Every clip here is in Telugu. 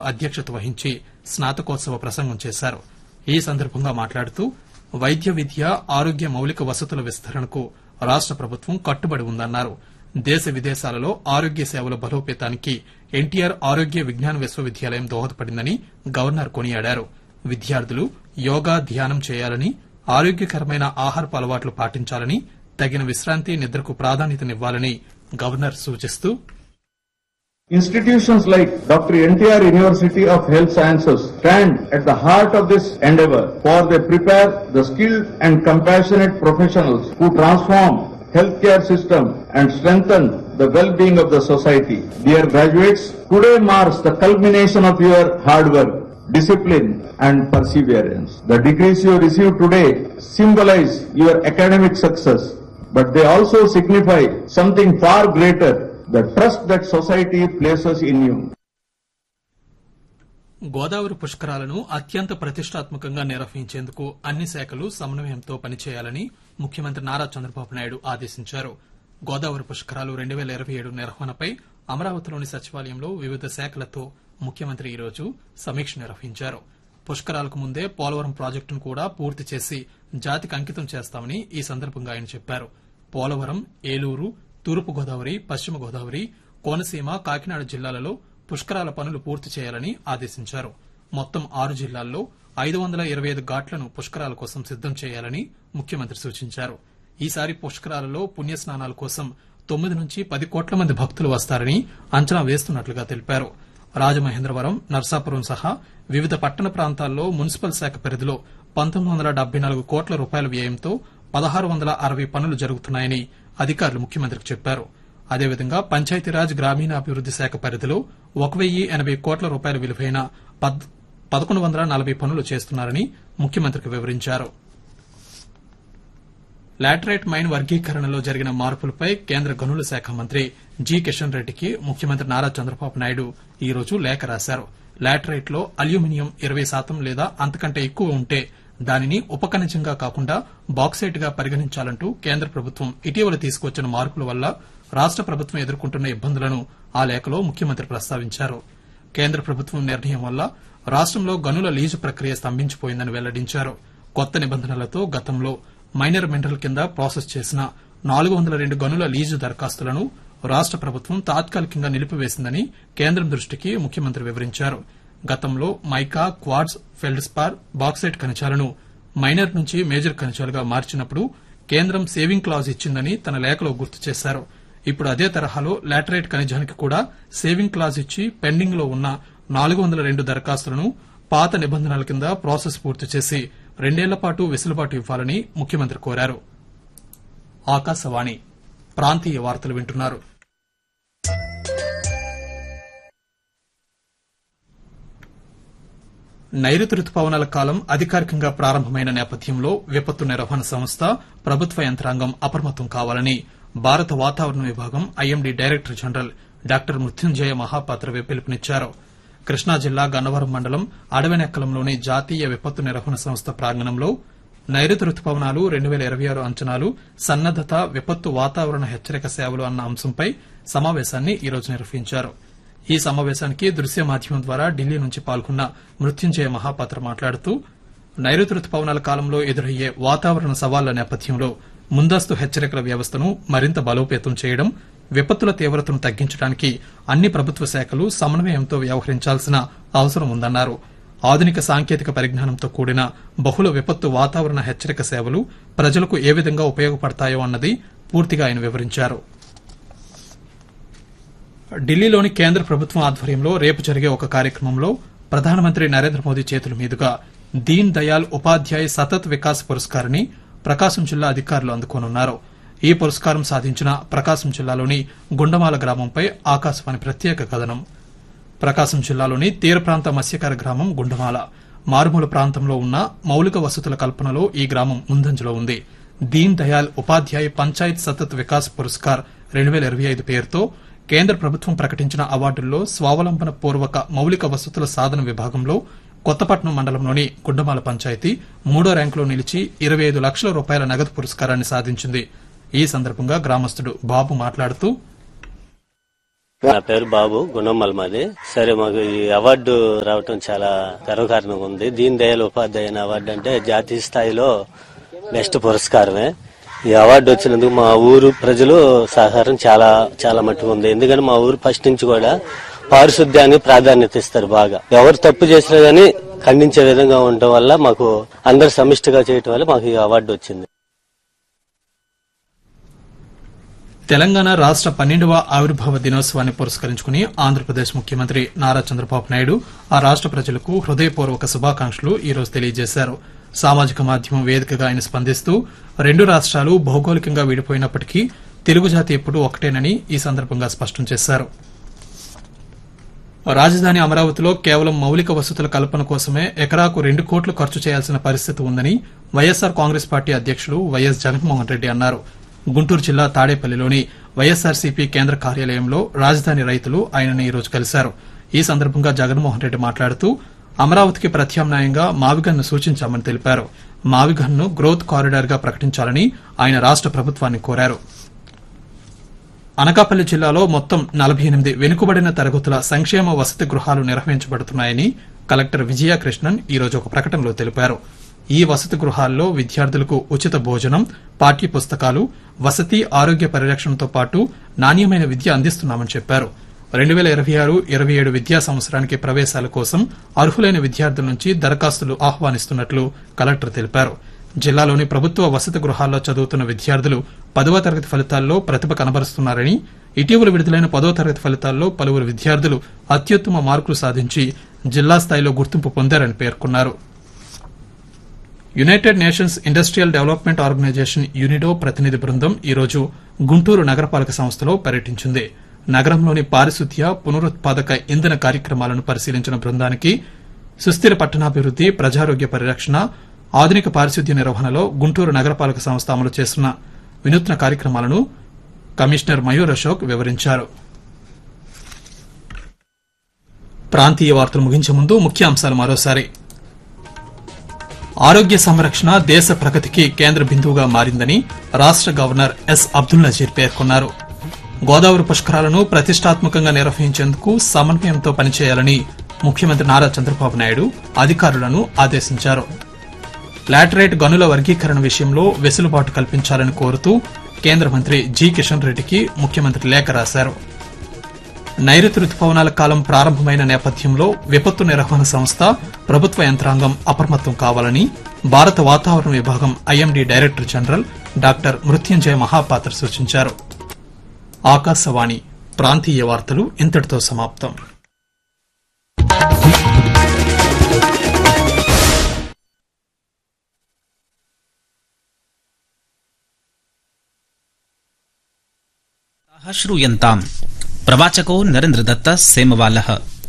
అధ్యక్షత వహించి స్నాతకోత్సవ ప్రసంగం చేశారు ఈ సందర్భంగా మాట్లాడుతూ వైద్య విద్య ఆరోగ్య మౌలిక వసతుల విస్తరణకు రాష్ట ప్రభుత్వం కట్టుబడి ఉందన్నారు దేశ విదేశాలలో ఆరోగ్య సేవల బలోపేతానికి ఎన్టీఆర్ ఆరోగ్య విజ్ఞాన విశ్వవిద్యాలయం దోహదపడిందని గవర్నర్ కొనియాడారు విద్యార్థులు యోగా ధ్యానం చేయాలని ఆరోగ్యకరమైన ఆహారపు అలవాట్లు పాటించాలని తగిన విశ్రాంతి నిద్రకు ప్రాధాన్యతనివ్వాలని గవర్నర్ సూచిస్తూ Institutions like Dr. NTR University of Health Sciences stand at the heart of this endeavor for they prepare the skilled and compassionate professionals who transform healthcare system and strengthen the well-being of the society. Dear graduates, today marks the culmination of your hard work, discipline and perseverance. The degrees you receive today symbolize your academic success, but they also signify something far greater the trust that society places in you. Godavari పుష్కరాలను అత్యంత ప్రతిష్టాత్మకంగా నిర్వహించేందుకు అన్ని శాఖలు సమన్వయంతో పనిచేయాలని ముఖ్యమంత్రి నారా చంద్రబాబు నాయుడు ఆదేశించారు గోదావరి పుష్కరాలు రెండు వేల ఇరవై ఏడు నిర్వహణపై అమరావతిలోని సచివాలయంలో వివిధ శాఖలతో ముఖ్యమంత్రి ఈరోజు సమీక్ష నిర్వహించారు పుష్కరాలకు ముందే పోలవరం ప్రాజెక్టును కూడా పూర్తి చేసి జాతికి అంకితం చేస్తామని ఈ సందర్భంగా ఆయన చెప్పారు పోలవరం ఏలూరు తూర్పు గోదావరి పశ్చిమ గోదావరి కోనసీమ కాకినాడ జిల్లాలలో పుష్కరాల పనులు పూర్తి చేయాలని ఆదేశించారు మొత్తం ఆరు జిల్లాల్లో ఐదు వందల ఇరవై ఐదు ఘాట్లను పుష్కరాల కోసం సిద్దం చేయాలని ముఖ్యమంత్రి సూచించారు ఈసారి పుష్కరాలలో పుణ్యస్నానాల కోసం తొమ్మిది నుంచి పది కోట్ల మంది భక్తులు వస్తారని అంచనా వేస్తున్నట్లుగా తెలిపారు రాజమహేంద్రవరం నర్సాపురం సహా వివిధ పట్టణ ప్రాంతాల్లో మున్సిపల్ శాఖ పరిధిలో పంతొమ్మిది వందల డెబ్బై నాలుగు కోట్ల రూపాయల వ్యయంతో పదహారు వందల అరవై పనులు జరుగుతున్నాయని అధికారులు ముఖ్యమంత్రికి చెప్పారు అదేవిధంగా పంచాయతీరాజ్ గ్రామీణాభివృద్ది శాఖ పరిధిలో ఒక వెయ్యి ఎనబై కోట్ల రూపాయల విలువైన పద్- పదకొండు వందల నలభై పనులు చేస్తున్నారని ముఖ్యమంత్రికి వివరించారు లాటరైట్ మైన్ వర్గీకరణలో జరిగిన మార్పులపై కేంద్ర గనుల శాఖ మంత్రి జి కిషన్ రెడ్డికి ముఖ్యమంత్రి నారా చంద్రబాబు నాయుడు ఈ రోజు లేఖ రాశారు లాటరైట్ లో అల్యూమినియం ఇరవై శాతం లేదా అంతకంటే ఎక్కువ ఉంటే దానిని ఉపఖనిజంగా కాకుండా బాక్సైట్ గా పరిగణించాలంటూ కేంద్ర ప్రభుత్వం ఇటీవల తీసుకొచ్చిన మార్పుల వల్ల రాష్ట ప్రభుత్వం ఎదుర్కొంటున్న ఇబ్బందులను ఆ లేఖలో ముఖ్యమంత్రి ప్రస్తావించారు కేంద్ర ప్రభుత్వం నిర్ణయం వల్ల రాష్టంలో గనుల లీజు ప్రక్రియ స్తంభించిపోయిందని వెల్లడించారు కొత్త నిబంధనలతో గతంలో మైనర్ మినరల్ కింద ప్రాసెస్ చేసిన నాలుగు వందల రెండు గనుల లీజు దరఖాస్తులను రాష్ట ప్రభుత్వం తాత్కాలికంగా నిలిపివేసిందని కేంద్రం దృష్టికి ముఖ్యమంత్రి వివరించారు గతంలో మైకా క్వాడ్స్ ఫెల్డ్స్పార్ బాక్సైట్ ఖనిజాలను మైనర్ నుంచి మేజర్ ఖనిజాలుగా మార్చినప్పుడు కేంద్రం సేవింగ్ క్లాజ్ ఇచ్చిందని తన లేఖలో గుర్తు చేశారు ఇప్పుడు అదే తరహాలో లాటరైట్ ఖనిజానికి కూడా సేవింగ్ క్లాజ్ ఇచ్చి పెండింగ్ లో ఉన్న నాలుగు వందల రెండు దరఖాస్తులను పాత నిబంధనల కింద ప్రాసెస్ పూర్తి చేసి రెండేళ్ల పాటు వెసులుబాటు ఇవ్వాలని ముఖ్యమంత్రి కోరారు ఆకాశవాణి ప్రాంతీయ వార్తలు వింటున్నారు నైరుతి రుతుపవనాల కాలం అధికారికంగా ప్రారంభమైన నేపథ్యంలో విపత్తు నిర్వహణ సంస్థ ప్రభుత్వ యంత్రాంగం అప్రమత్తం కావాలని భారత వాతావరణ విభాగం IMD director general doctor Mrutyunjay మహాపాత్రవే పిలుపునిచ్చారు కృష్ణా జిల్లా గన్నవరం మండలం అడవెనెక్కలంలోని జాతీయ విపత్తు నిర్వహణ సంస్థ ప్రాంగణంలో నైరుతి రుతుపవనాలు రెండు వేల ఇరవై ఆరు అంచనాలు సన్నద్దత విపత్తు వాతావరణ హెచ్చరిక సేవలు అన్న అంశంపై సమావేశాన్ని ఈ రోజు నిర్వహించారు ఈ సమావేశానికి దృశ్య మాధ్యమం ద్వారా ఢిల్లీ నుంచి పాల్గొన్న మృత్యుంజయ మహాపాత్ర మాట్లాడుతూ నైరుతి రుతుపవనాల కాలంలో ఎదురయ్యే వాతావరణ సవాళ్ల నేపథ్యంలో ముందస్తు హెచ్చరికల వ్యవస్థను మరింత బలోపేతం చేయడం విపత్తుల తీవ్రతను తగ్గించడానికి అన్ని ప్రభుత్వ శాఖలు సమన్వయంతో వ్యవహరించాల్సిన అవసరం ఉందన్నారు ఆధునిక సాంకేతిక పరిజ్ఞానంతో కూడిన బహుళ విపత్తు వాతావరణ హెచ్చరిక సేవలు ప్రజలకు ఏ విధంగా ఉపయోగపడతాయో అన్నది పూర్తిగా ఆయన వివరించారు ఢిల్లీలోని కేంద్ర ప్రభుత్వం ఆధ్వర్యంలో రేపు జరిగే ఒక కార్యక్రమంలో ప్రధానమంత్రి నరేంద్ర మోదీ చేతుల మీదుగా దీన్ దయాల్ ఉపాధ్యాయ్ సతత్ వికాస్ పురస్కార్ని ప్రకాశం జిల్లా అధికారులు అందుకోనున్నారు ఈ పురస్కారం సాధించిన ప్రకాశం జిల్లాలోని గుండమాల గ్రామంపై ఆకాశవాణి ప్రత్యేక కథనం ప్రకాశం జిల్లాలోని తీర ప్రాంత మత్స్యకార గ్రామం గుండమాల మారుమూల ప్రాంతంలో ఉన్న మౌలిక వసతుల కల్పనలో ఈ గ్రామం ముందంజలో ఉంది దీన్ దయాల్ ఉపాధ్యాయ్ పంచాయత్ సతత్ వికాస్ పురస్కార్ రెండు వేల ఇరవై ఐదు పేరుతో కేంద్ర ప్రభుత్వం ప్రకటించిన అవార్డుల్లో స్వావలంబన పూర్వక మౌలిక వసతుల సాధన విభాగంలో కొత్తపట్నం మండలంలోని గుండమాల పంచాయతీ మూడో ర్యాంకులో నిలిచి ఇరవై ఐదు లక్షల రూపాయల నగదు పురస్కారాన్ని సాధించింది ఈ సందర్భంగా గ్రామస్తుడు బాబు మాట్లాడుతూ నా పేరు బాబు గుణమ్మల్ మాది సరే మాకు ఈ అవార్డు రావటం చాలా గర్వకారణంగా ఉంది దీన్ దయాళ్ ఉపాధ్యాయుని అవార్డు అంటే జాతీయ స్థాయిలో బెస్ట్ పురస్కారమే ఈ అవార్డు వచ్చినందుకు మా ఊరు ప్రజలు సహకారం చాలా చాలా మట్టుకు ఉంది ఎందుకంటే మా ఊరు ఫస్ట్ నుంచి కూడా పారిశుద్ధ్యానికి ప్రాధాన్యత ఇస్తారు బాగా ఎవరు తప్పు చేసినా గానీ ఖండించే విధంగా ఉండటం వల్ల మాకు అందరు సమిష్టిగా చేయటం వల్ల మాకు ఈ అవార్డు వచ్చింది తెలంగాణ రాష్ట పన్నెండవ ఆవిర్భావ దినోత్సవాన్ని పురస్కరించుకుని ఆంధ్రప్రదేశ్ ముఖ్యమంత్రి నారా చంద్రబాబు నాయుడు ఆ రాష్ట ప్రజలకు హృదయపూర్వక శుభాకాంక్షలు ఈ రోజు తెలియజేశారు సామాజిక మాధ్యమం వేదికగా ఆయన స్పందిస్తూ రెండు రాష్ట్రాలు భౌగోళికంగా విడిపోయినప్పటికీ తెలుగు జాతి ఎప్పుడూ ఒకటేనని ఈ సందర్భంగా స్పష్టం చేశారు రాజధాని అమరావతిలో కేవలం మౌలిక వసతుల కల్పన కోసమే ఎకరాకు రెండు కోట్లు ఖర్చు చేయాల్సిన పరిస్థితి ఉందని వైఎస్సార్ కాంగ్రెస్ పార్టీ అధ్యక్షులు వైఎస్ జగన్మోహన్ రెడ్డి అన్నారు గుంటూరు జిల్లా తాడేపల్లిలోని వైఎస్సార్సీపీ కేంద్ర కార్యాలయంలో రాజధాని రైతులు ఆయనను ఈ రోజు కలిశారు ఈ సందర్భంగా జగన్మోహన్ రెడ్డి మాట్లాడుతూ అమరావతికి ప్రత్యామ్నాయంగా మావిగన్ను సూచించామని తెలిపారు మావిగన్ను గ్రోత్ కారిడార్ గా ప్రకటించాలని ఆయన రాష్ట ప్రభుత్వాన్ని కోరారు అనకాపల్లి జిల్లాలో మొత్తం నలభై ఎనిమిది వెనుకబడిన తరగతుల సంక్షేమ వసతి గృహాలు నిర్వహించబడుతున్నాయని కలెక్టర్ విజయకృష్ణన్ ఈ రోజు ఒక ప్రకటనలో తెలిపారు ఈ వసతి గృహాల్లో విద్యార్థులకు ఉచిత భోజనం పాఠ్య పుస్తకాలు వసతి ఆరోగ్య పరిరక్షణతో పాటు నాణ్యమైన విద్య అందిస్తున్నామని చెప్పారు రెండు వేల ఇరవై ఆరు ఇరవై ఏడు విద్యా సంవత్సరానికి ప్రవేశాల కోసం అర్హులైన విద్యార్థుల నుంచి దరఖాస్తులు ఆహ్వానిస్తున్నట్లు కలెక్టర్ తెలిపారు జిల్లాలోని ప్రభుత్వ వసతి గృహాల్లో చదువుతున్న విద్యార్థులు పదవ తరగతి ఫలితాల్లో ప్రతిభ కనబరుస్తున్నారని ఇటీవల విడుదలైన పదో తరగతి ఫలితాల్లో పలువురు విద్యార్థులు అత్యుత్తమ మార్కులు సాధించి జిల్లా స్థాయిలో గుర్తింపు పొందారని పేర్కొన్నారు United Nations Industrial Development Organization UNIDO ప్రతినిధి బృందం ఈ రోజు గుంటూరు నగరపాలక సంస్థలో పర్యటించింది నగరంలోని పారిశుద్ధ్య పునరుత్పాదక ఇంధన కార్యక్రమాలను పరిశీలించిన బృందానికి సుస్థిర పట్టణాభివృద్ది ప్రజారోగ్య పరిరక్షణ ఆధునిక పారిశుద్ధ్య నిర్వహణలో గుంటూరు నగరపాలక సంస్థ అమలు చేస్తున్న వినూత్న కార్యక్రమాలను కమిషనర్ మయూర్ అశోక్ వివరించారు ప్రాంతీయ వార్తలు ముగించే ముందు ముఖ్య అంశాలు మరోసారి ఆరోగ్య సంరక్షణ దేశ ప్రగతికి కేంద్ర బిందువుగా మారిందని రాష్ట గవర్నర్ ఎస్ అబ్దుల్ నజీర్ పేర్కొన్నారు గోదావరి పుష్కరాలను ప్రతిష్టాత్మకంగా నిర్వహించేందుకు సమన్వయంతో పనిచేయాలని ముఖ్యమంత్రి నారా చంద్రబాబు నాయుడు అధికారులను ఆదేశించారు లాటరైట్ గనుల వర్గీకరణ విషయంలో వెసులుబాటు కల్పించాలని కోరుతూ కేంద్ర మంత్రి జి కిషన్ రెడ్డికి ముఖ్యమంత్రి లేఖ రాశారు నైరుతి రుతుపవనాల కాలం ప్రారంభమైన నేపథ్యంలో విపత్తు నిర్వహణ సంస్థ ప్రభుత్వ యంత్రాంగం అప్రమత్తం కావాలని భారత వాతావరణ విభాగం IMD director general doctor Mrutyunjay Mohapatra సూచించారు ఆకాశవాణి ప్రాంతీయ వార్తలు ఇంతటితో సమాప్తం श्रूयन्ताम् प्रवाचको नरेन्द्रदत्त सेमवालः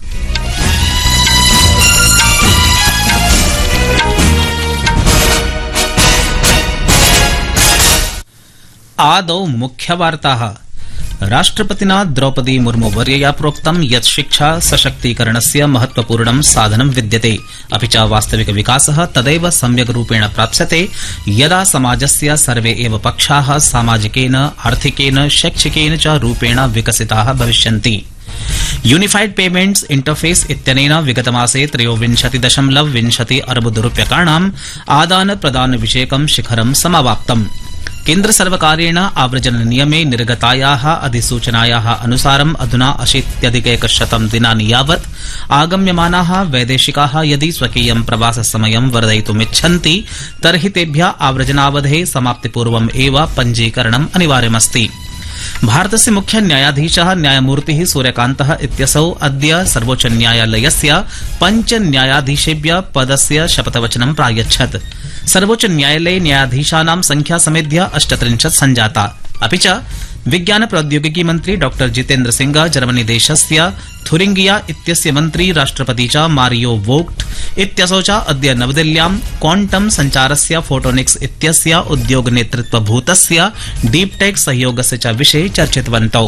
आदौ मुख्यवार्ताः राष्ट्रपतिना द्रौपदी मुर्मुवर्यया प्रोक्तं यत् शिक्षा सशक्तीकरणस्य महत्वपूर्णं साधनं विद्यते अपि च वास्तविक विकासः तदैव सम्यग् रूपेण प्राप्स्यते यदा समाजस्य सर्वे एव पक्षाः सामाजिकेन आर्थिकेन शैक्षिकेन च रूपेण विकसिताः भविष्यन्ति यूनिफाइड पेमेंट्स इंटरफेस इत्यनेन विगतमासे त्रयोविंशति दशमलव विंशति अर्बुदरूप्यकाणाम् आदान प्रदान विषयकं शिखरं समावाप्तम् केन्द्रसर्वकारेण आव्रजन नियमे निर्गतायाः अधिसूचनायाः अनुसारम् अधुना अशीत्यधिकैकशतं दिनानि यावत् आगम्यमानाः वैदेशिकाः यदि स्वकीयं प्रवाससमयं वर्धयितुमिच्छन्ति तर्हि तेभ्यः आव्रजनावधेः समाप्तिपूर्वम् एव पञ्जीकरणम् अनिवार्यमस्ति भारतस्य मुख्य न्यायाधीशः न्यायमूर्तिः सूर्यकान्तः इत्यसौ अद्य सर्वोच्च न्यायालयस्य पञ्च न्यायाधीशेभ्यः पदस्य शपथवचनं प्रायच्छत् सर्वोच्च न्यायालये न्यायाधीशानां संख्या समेध्य अष्टत्रिंशत् सञ्जाता अपि च विज्ञान प्रौद्योगिकी मन्त्री डॉ जितेन्द्र सिंह जर्मनी देशस्य थुरिंगिया इत्यस्य मन्त्री राष्ट्रपति च मारियो वोक्ट् इत्यसौ च अद्य नवदिल्ल्यां क्वांटम सञ्चारस्य फोटोनिक्स इत्यस्य उद्योग नेतृत्वभूतस्य डीप टेक सहयोगस्य च विषये चर्चितवन्तौ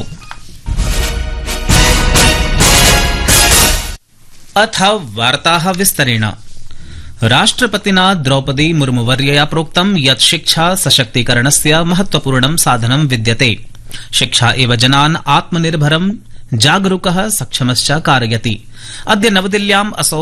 अथ वार्ताः विस्तरेण राष्ट्रपतिना द्रौपदी मुर्मुवर्यया प्रोक्तं यत् शिक्षा सशक्तीकरणस्य महत्वपूर्णं साधनं विद्यते शिक्षा एव जनान् आत्मनिर्भरं जागरूकः सक्षमश्च कारयति अद्य नवदिल्ल्याम् असौ